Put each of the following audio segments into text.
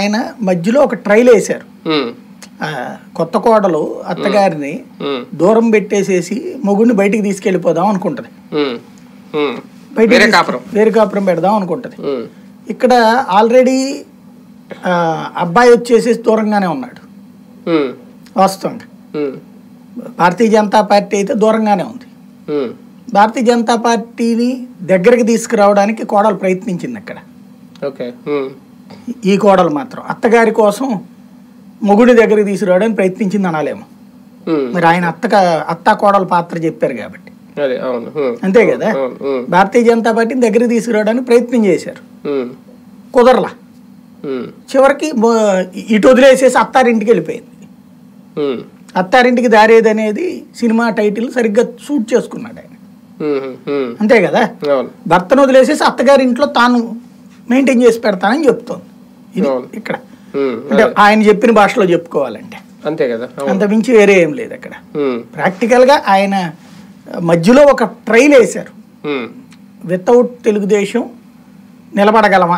ఆయన మధ్యలో ఒక ట్రైల్ వేశారు ఉమ్, ఆ, కొత్త కోడలు అత్తగారిని ఉమ్, దూరం పెట్టేసేసి మొగుడిని బయటికి తీసుకెళ్ళిపోదాం అనుకుంటది ఉమ్, ఉమ్. బయటికి వేరే తీసుకు- కాపురం వేరే కాపురం పెడదాం అనుకుంటది ఉమ్, ఇక్కడ ఆల్రెడీ ఆ, అబ్బాయి వచ్చేసి దూరంగానే ఉన్నాడు ఉమ్, వాస్తవంగా ఉమ్, భారతీయ జనతా పార్టీ అయితే దూరంగానే ఉంది ఉమ్, భారతీయ జనతా పార్టీని దగ్గరికి తీసుకురావడానికి కోడలు ప్రయత్నించింది అక్కడ ఓకే ఉమ్, ఈ కోడలు మాత్రం అత్తగారి కోసం మొగుడి దగ్గరికి తీసుకురావడానికి ప్రయత్నించింది అనాలేమో ఉమ్. మరి ఆయన అత్త అత్త కోడల పాత్ర చెప్పారు కాబట్టి అదే అవును ఉమ్, అంతే కదా అవును ఉమ్, భారతీయ జనతా పార్టీని దగ్గరికి తీసుకురావడానికి ప్రయత్నం చేశారు ఉమ్, కుదరలా ఉమ్, చివరికి మొ- ఇటు వదిలేసేసి అత్తారింటికి వెళ్ళిపోయింది ఉమ్, అత్తారింటికి దారేది అనేది సినిమా టైటిల్ సరిగ్గా షూట్ చేసుకున్నాడు ఆయన ఉమ్, ఉమ్, అంతే కదా అవును భర్తను వదిలేసేసి అత్తగారి ఇంట్లో తాను మెయింటైన్ చేసి పెడతానని చెప్తోంది ఇది అవును. ఇక్కడ ఉమ్, అంటే ఆయన చెప్పిన భాషలో చెప్పుకోవాలంటే అంతే కదా అవును అంత మించి వేరే ఏం లేదు అక్కడ ఉమ్, ప్రాక్టికల్గా ఆయన మధ్యలో ఒక ట్రైల్ వేశారు ఉమ్, వితౌట్ తెలుగుదేశం నిలబడగలమా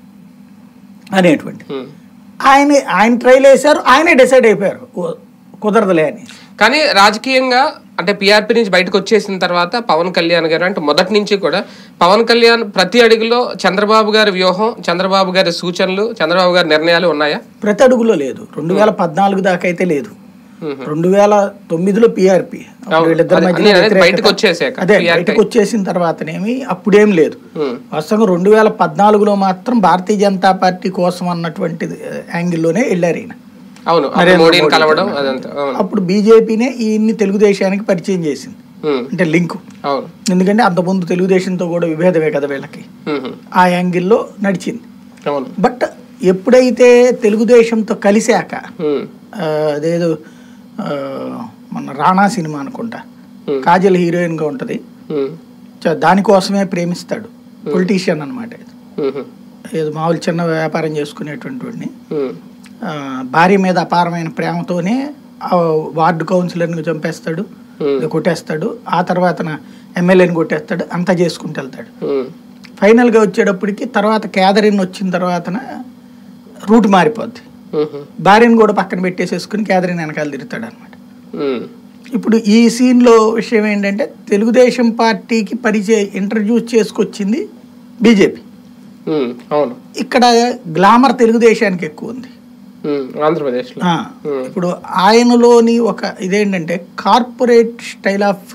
అనేటువంటి ఉమ్. ఆయన ఆయన ట్రైల్ వేశారు ఆయనే డిసైడ్ అయిపోయారు ఓ, కుదరదులే అని కానీ రాజకీయంగా అంటే పీఆర్పీ నుంచి బయటకు వచ్చేసిన తర్వాత పవన్ కళ్యాణ్ గారు అంటే మొదటి నుంచి కూడా పవన్ కళ్యాణ్ ప్రతి అడుగులో చంద్రబాబు గారి వ్యూహం చంద్రబాబు గారి సూచనలు చంద్రబాబు గారి నిర్ణయాలు ఉన్నాయా ప్రతి అడుగులో లేదు రెండు వేల పద్నాలుగు దాకా అయితే లేదు మ్మ్. రెండు వేల తొమ్మిదిలో పిఆర్పి అవును. వీళ్ళిద్దరి అదే- మధ్య నేను అనేది బయటకు వచ్చేసాక అదే PRP. బయటకు వచ్చేసిన తర్వాతనేమి అప్పుడేం లేదు ఉమ్, వాస్తవంగా రెండు వేల పద్నాలుగులో మాత్రం భారతీయ జనతా పార్టీ కోసం అన్నటువంటి యాంగిల్లోనే వెళ్ళారు ఈయన అవును అప్పుడు నరేంద్ర మోడీని మోడీ కలవడం అదంతా అవును అప్పుడు బీజేపీనే ఈయన్ని తెలుగుదేశానికి పరిచయం చేసింది ఉమ్, అంటే లింకు అవును ఎందుకంటే అంతకుముందు తెలుగుదేశంతో కూడా విభేదమే కదా వీళ్ళకి ఉమ్, ఆ యాంగిల్లో నడిచింది అవును బట్ ఎప్పుడైతే తెలుగుదేశంతో కలిశాక ఉమ్, ఆ, అదేదో ఆ, మన రాణా సినిమా అనుకుంటా Hmm. కాజల్ హీరోయిన్గా ఉంటుంది ఉమ్, చ- దానికోసమే ప్రేమిస్తాడు పొలిటీషియన్ అనమాట ఉమ్, ఏదో మామూలు చిన్న వ్యాపారం చేసుకునేటువంటి వాడిని ఉమ్, ఆ, భార్య మీద అపారమైన ప్రేమతోనే ఆ వార్డు కౌన్సిలర్ని చంపేస్తాడు ఉమ్, కొట్టేస్తాడు ఆ తర్వాత ఎమ్మెల్యేని కొట్టేస్తాడు అంతా చేసుకుంటూ వెళ్తాడు ఉమ్, ఫైనల్గా వచ్చేటప్పటికి తర్వాత క్యాదరిన్ వచ్చిన తర్వాతన రూట్ మారిపోద్ది ఉమ్, భార్యను కూడా పక్కన పెట్టేసేసుకుని క్యాదరిన్ వెనకాల తిరుగుతాడు అనమాట ఉమ్, ఇప్పుడు ఈ సీన్లో విషయం ఏంటంటే తెలుగుదేశం పార్టీకి పరిచయం ఇంట్రడ్యూస్ చేసుకొచ్చింది బీజేపీ ఉమ్, అవును ఇక్కడ గ్లామర్ తెలుగుదేశానికి ఎక్కువ ఉంది ఉమ్, ఆంధ్రప్రదేశ్లో ఆ, ఇప్పుడు ఆయనలోని ఒక ఇదేంటంటే కార్పొరేట్ స్టైల్ ఆఫ్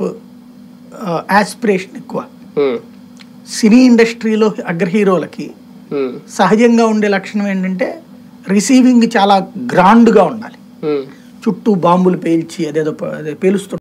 ఆస్పిరేషన్ ఎక్కువ ఉమ్, సినీ ఇండస్ట్రీలో అగ్ర హీరోలకి ఉమ్, సహజంగా ఉండే లక్షణం ఏంటంటే రిసీవింగ్ చాలా గ్రాండ్గా ఉండాలి ఉమ్, చుట్టూ బాంబులు పేల్చి అదేదో ప- అదే పేలుస్తూ